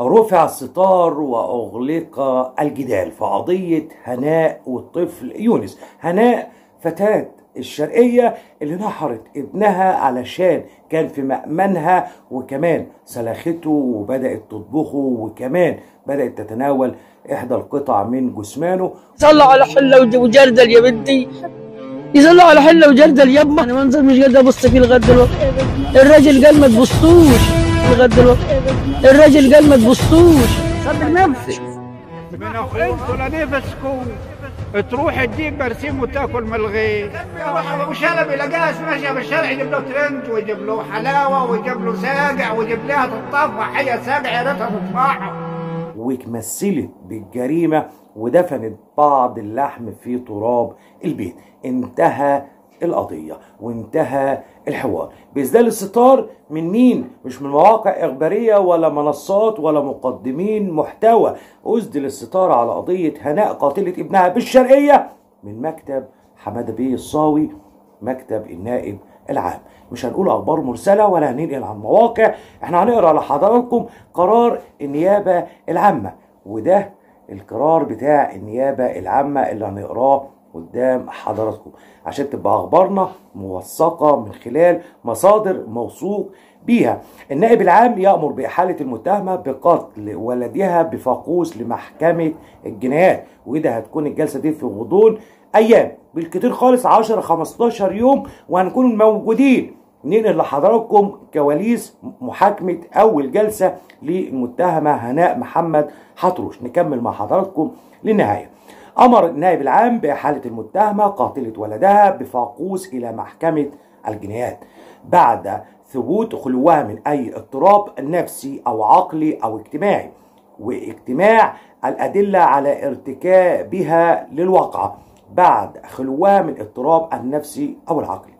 رفع الستار وأغلق الجدال في قضية هناء والطفل يونس هناء فتاة الشرقية اللي نحرت ابنها علشان كان في مأمنها وكمان سلخته وبدأت تطبخه وكمان بدأت تتناول إحدى القطع من جثمانه صلوا على حله وج- وجردل يا بنتي يصلوا على حله وجردل يابا انا منظر مش قادر ابص فيه لغايه دلوقتي الراجل قال ما تبصوش لغايه دلوقتي الراجل قال ما تبصوش صدق نفسك من اخوكم لنفسكم تروح تجيب برسيم وتاكل من الغيط ابو شلبي لقاش ماشي بالشارع يجيب له ترنج ويجيب له حلاوه ويجيب له ساقع ويجيب لها تطفح هي ساقع يا ريتها تطفحها واتمثلت بالجريمة ودفنت بعض اللحم في تراب البيت انتهى القضية وانتهى الحوار بإسدال الستار من مين؟ مش من مواقع إخبارية ولا منصات ولا مقدمين محتوى أسدل الستار على قضية هناء قاتلة ابنها بالشرقية من مكتب حمادة بيه الصاوي مكتب النائب العام مش هنقول اخبار مرسله ولا هننقل عن مواقع احنا هنقرا لحضراتكم قرار النيابه العامه وده القرار بتاع النيابه العامه اللي هنقراه قدام حضراتكم عشان تبقى اخبارنا موثقه من خلال مصادر موثوق بيها النائب العام يأمر بإحالة المتهمة بقتل ولدها بفاقوس لمحكمة الجنايات وده هتكون الجلسة دي في غضون أيام بالكتير خالص 10 15 يوم وهنكون موجودين ننقل لحضراتكم كواليس محاكمة أول جلسة للمتهمة هناء محمد حطروش نكمل مع حضراتكم للنهاية أمر النائب العام بإحالة المتهمة قاتلة ولدها بفاقوس إلى محكمة الجنايات بعد ثبوت خلوها من أي اضطراب نفسي أو عقلي أو اجتماعي واجتماع الأدلة على ارتكابها للواقعة بعد خلوها من اضطراب النفسي أو العقلي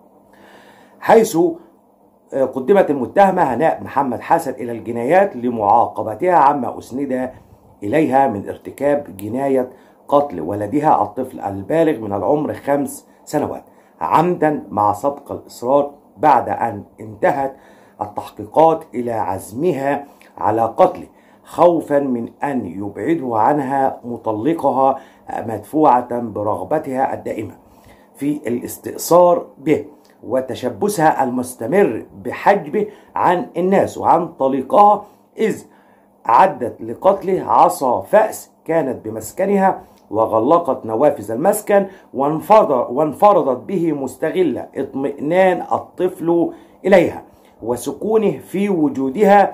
حيث قدمت المتهمة هناء محمد حسن إلى الجنايات لمعاقبتها عما أسند إليها من ارتكاب جناية قتل ولدها الطفل البالغ من العمر خمس سنوات عمدا مع سبق الإصرار بعد أن انتهت التحقيقات إلى عزمها على قتله خوفا من أن يبعده عنها مطلقها مدفوعة برغبتها الدائمة في الاستئثار به وتشبثها المستمر بحجبه عن الناس وعن طليقها إذ عدت لقتله عصا فأس كانت بمسكنها وغلقت نوافذ المسكن وانفرد وانفرضت به مستغلة اطمئنان الطفل إليها وسكونه في وجودها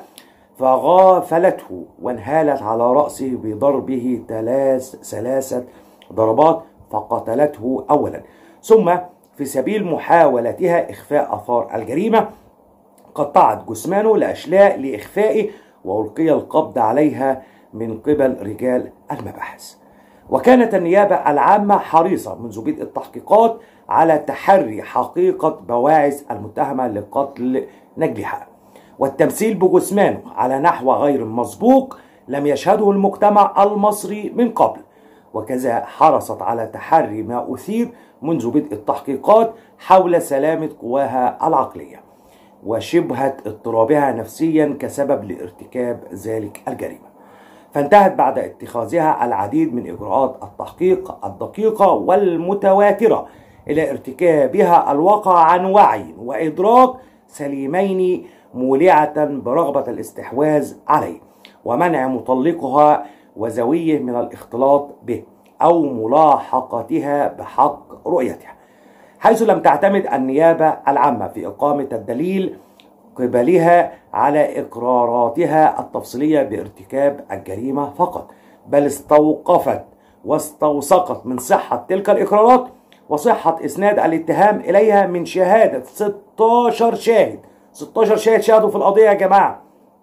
فغافلته وانهالت على رأسه بضربه ثلاث ثلاثة ضربات فقتلته أولا ثم في سبيل محاولتها إخفاء أثار الجريمة قطعت جثمانه لأشلاء لإخفائه وألقي القبض عليها من قبل رجال المباحث وكانت النيابة العامة حريصة منذ بدء التحقيقات على تحري حقيقة بواعث المتهمة لقتل نجلها والتمثيل بجثمانه على نحو غير مسبوق لم يشهده المجتمع المصري من قبل وكذا حرصت على تحري ما أثير منذ بدء التحقيقات حول سلامة قواها العقلية وشبهة اضطرابها نفسيا كسبب لارتكاب ذلك الجريمة فانتهت بعد اتخاذها العديد من إجراءات التحقيق الدقيقة والمتواترة إلى ارتكابها الواقع عن وعي وإدراك سليمين مولعة برغبة الاستحواذ عليه ومنع مطلقها وزويه من الاختلاط به أو ملاحقتها بحق رؤيتها حيث لم تعتمد النيابة العامة في إقامة الدليل قبلها على إقراراتها التفصيلية بارتكاب الجريمة فقط بل استوقفت واستوثقت من صحة تلك الإقرارات وصحة إسناد الاتهام إليها من شهادة 16 شاهد 16 شاهد شاهدوا في القضية يا جماعة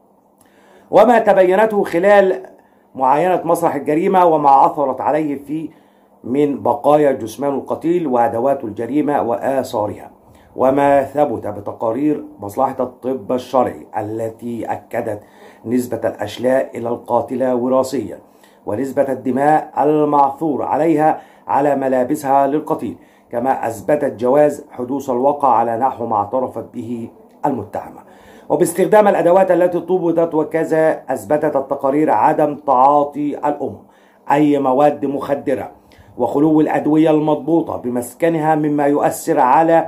وما تبينته خلال معاينة مسرح الجريمة وما عثرت عليه في من بقايا جثمان القتيل وأدوات الجريمة وآثارها وما ثبت بتقارير مصلحة الطب الشرعي التي أكدت نسبة الأشلاء إلى القاتلة وراثيا ونسبة الدماء المعثور عليها على ملابسها للقتيل كما أثبتت جواز حدوث الواقع على نحو ما اعترفت به المتهمة وباستخدام الأدوات التي طوبت وكذا أثبتت التقارير عدم تعاطي الأم أي مواد مخدرة وخلو الأدوية المضبوطة بمسكنها مما يؤثر على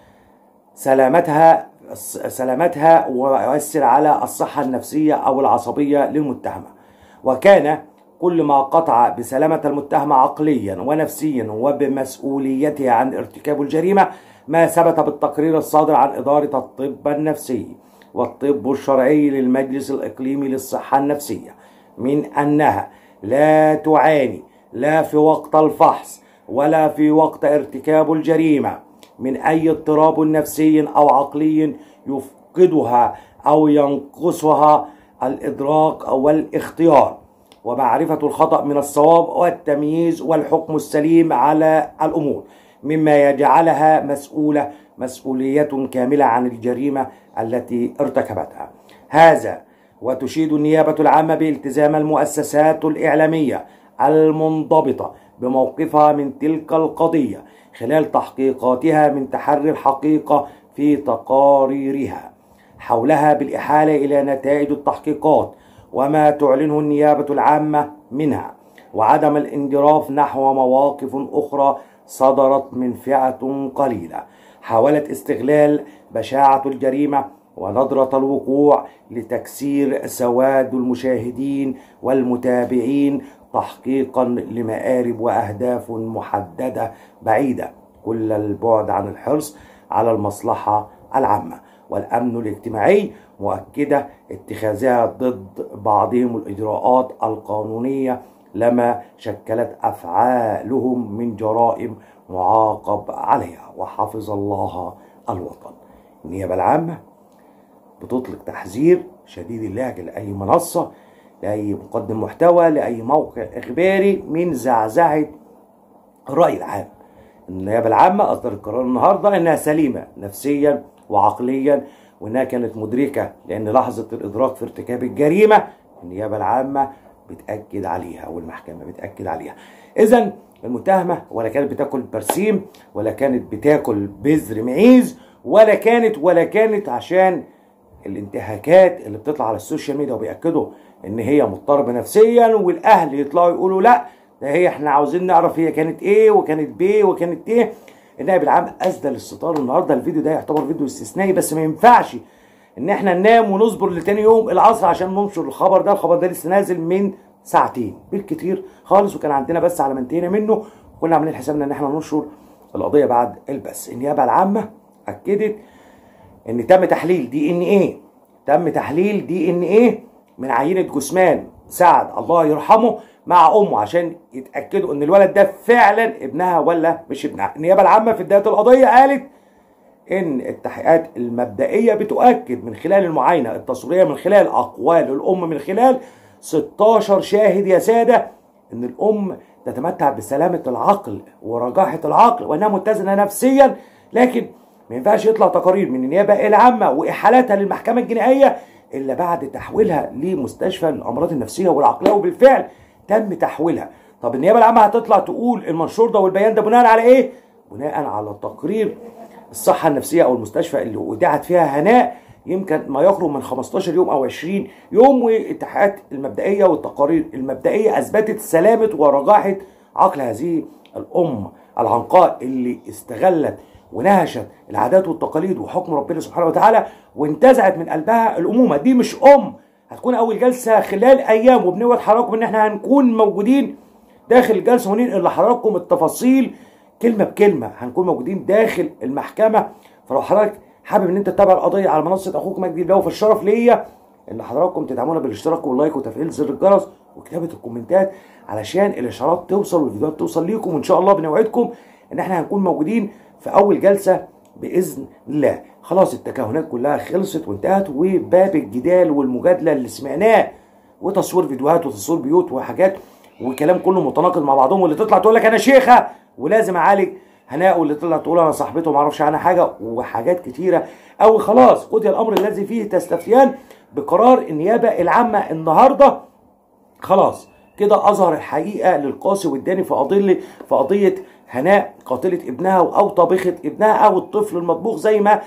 سلامتها سلامتها ويؤثر على الصحة النفسية أو العصبية للمتهمة وكان كل ما قطع بسلامة المتهمة عقليا ونفسيا وبمسؤوليتها عن ارتكاب الجريمة ما ثبت بالتقرير الصادر عن إدارة الطب النفسي والطب الشرعي للمجلس الإقليمي للصحة النفسية من أنها لا تعاني لا في وقت الفحص ولا في وقت ارتكاب الجريمة من أي اضطراب نفسي أو عقلي يفقدها أو ينقصها الإدراك أو الاختيار ومعرفة الخطأ من الصواب والتمييز والحكم السليم على الأمور مما يجعلها مسؤولة مسؤولية كاملة عن الجريمة التي ارتكبتها هذا وتشيد النيابة العامة بالتزام المؤسسات الإعلامية المنضبطة بموقفها من تلك القضية خلال تحقيقاتها من تحري الحقيقة في تقاريرها حولها بالإحالة إلى نتائج التحقيقات وما تعلنه النيابة العامة منها وعدم الانجراف نحو مواقف أخرى صدرت من فئة قليلة حاولت استغلال بشاعة الجريمة ونظرة الوقوع لتكسير سواد المشاهدين والمتابعين تحقيقا لمآرب وأهداف محددة بعيدة كل البعد عن الحرص على المصلحة العامة والأمن الاجتماعي مؤكدة اتخاذها ضد بعضهم الإجراءات القانونية لما شكلت أفعالهم من جرائم معاقب عليها وحفظ الله الوطن النيابة العامة بتطلق تحذير شديد اللهجة لأي منصة لأي مقدم محتوى لأي موقع إخباري من زعزعة الرأي العام النيابة العامة أصدرت قرار النهاردة أنها سليمة نفسيا وعقليا وأنها كانت مدركة لأن لحظة الإدراك في ارتكاب الجريمة النيابة العامة بتأكد عليها والمحكمة بتأكد عليها إذا المتهمة ولا كانت بتاكل برسيم ولا كانت بتاكل بذر معيز ولا كانت ولا كانت عشان الانتهاكات اللي بتطلع على السوشيال ميديا وبيأكدوا ان هي مضطربة نفسيا والاهل يطلعوا يقولوا لا ده هي احنا عاوزين نعرف هي كانت ايه وكانت بيه وكانت ايه النائب العام اسدل الستار النهارده الفيديو ده يعتبر فيديو استثنائي بس ما ينفعش ان احنا ننام ونصبر لتاني يوم العصر عشان ننشر الخبر ده الخبر ده لسه نازل من ساعتين بالكتير خالص وكان عندنا بس على ما انتهينا منه كنا عاملين حسابنا ان احنا ننشر القضيه بعد البث النيابه العامه اكدت ان تم تحليل دي ان ايه تم تحليل دي ان ايه من عينه جثمان سعد الله يرحمه مع امه عشان يتاكدوا ان الولد ده فعلا ابنها ولا مش ابنها النيابه العامه في بدايه القضيه قالت ان التحقيقات المبدئيه بتؤكد من خلال المعاينه التصويريه من خلال اقوال الام من خلال 16 شاهد يا ساده ان الام تتمتع بسلامه العقل ورجاحه العقل وانها متزنه نفسيا لكن ما ينفعش يطلع تقارير من النيابه العامه واحالتها للمحكمه الجنائيه الا بعد تحويلها لمستشفى الامراض النفسيه والعقليه وبالفعل تم تحويلها طب النيابه العامه هتطلع تقول المنشور ده والبيان ده بناء على ايه بناء على تقرير الصحه النفسيه او المستشفى اللي ودعت فيها هناء يمكن ما يقرب من 15 يوم او 20 يوم والتحقيقات المبدئيه والتقارير المبدئيه اثبتت سلامه ورجاحه عقل هذه الام العنقاء اللي استغلت ونهشت العادات والتقاليد وحكم ربنا سبحانه وتعالى وانتزعت من قلبها الامومه دي مش ام هتكون اول جلسه خلال ايام وبنوعد حضراتكم ان احنا هنكون موجودين داخل الجلسه وننقل لحضراتكم التفاصيل كلمه بكلمه هنكون موجودين داخل المحكمه فلو حضرتك حابب ان انت تتابع القضيه على منصه اخوك مجدي الباوي فالشرف ليا ان حضراتكم تدعمونا بالاشتراك واللايك وتفعيل زر الجرس وكتابه الكومنتات علشان الاشارات توصل والفيديوهات توصل ليكم وان شاء الله بنوعدكم ان احنا هنكون موجودين في اول جلسه باذن الله خلاص التكهنات كلها خلصت وانتهت وباب الجدال والمجادله اللي سمعناه وتصوير فيديوهات وتصوير بيوت وحاجات وكلام كله متناقض مع بعضهم واللي تطلع تقول لك انا شيخه ولازم اعالج هناء واللي طلع تقول انا صاحبته ما اعرفش عنها حاجه وحاجات كتيره او خلاص قضي الامر الذي فيه تستفتيان بقرار النيابه العامه النهارده خلاص كده اظهر الحقيقه للقاسي والداني في قضيه في قضيه هناء قاتله ابنها او طبيخه ابنها او الطفل المطبوخ زي ما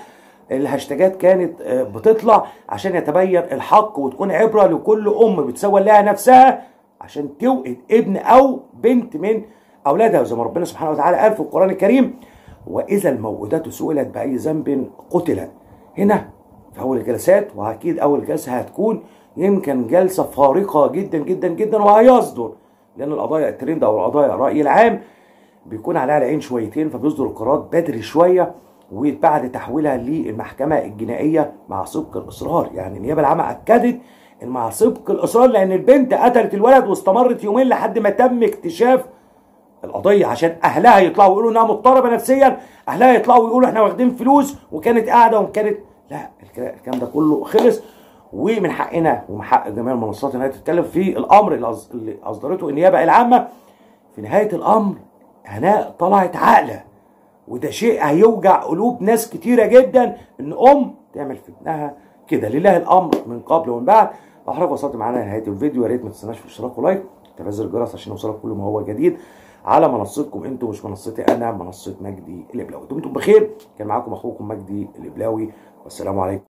الهاشتاجات كانت آه، بتطلع عشان يتبين الحق وتكون عبره لكل ام بتسول لها نفسها عشان توقد ابن او بنت من اولادها وزي ما ربنا سبحانه وتعالى قال في القران الكريم واذا الموءودة سئلت باي ذنب قتلت هنا في اول الجلسات واكيد اول جلسه هتكون يمكن جلسه فارقه جدا جدا جدا وهيصدر لان القضايا الترند او القضايا الراي العام بيكون عليها العين شويتين فبيصدر القرارات بدري شويه وبعد تحويلها للمحكمه الجنائيه مع سبق الاصرار يعني النيابه العامه اكدت ان مع سبق الاصرار لان البنت قتلت الولد واستمرت يومين لحد ما تم اكتشاف القضيه عشان اهلها يطلعوا يقولوا انها مضطربه نفسيا اهلها يطلعوا يقولوا احنا واخدين فلوس وكانت قاعده وكانت لا الكلام الكلام ده كله خلص ومن حقنا ومن حق جميع المنصات انها تتكلم في الامر اللي أص- اللي اصدرته النيابه العامه في نهايه الامر هناء طلعت عاقله وده شيء هيوجع قلوب ناس كتيره جدا ان ام تعمل في ابنها كده لله الامر من قبل ومن بعد فحضرتك وصلت معانا لنهايه الفيديو يا ريت ما تنسناش في الاشتراك ولايك وتفعيل زر الجرس عشان يوصلك كل ما هو جديد على منصتكم انتم مش منصتي انا منصه مجدي الابلاوي دمتم بخير كان معاكم اخوكم مجدي الابلاوي والسلام عليكم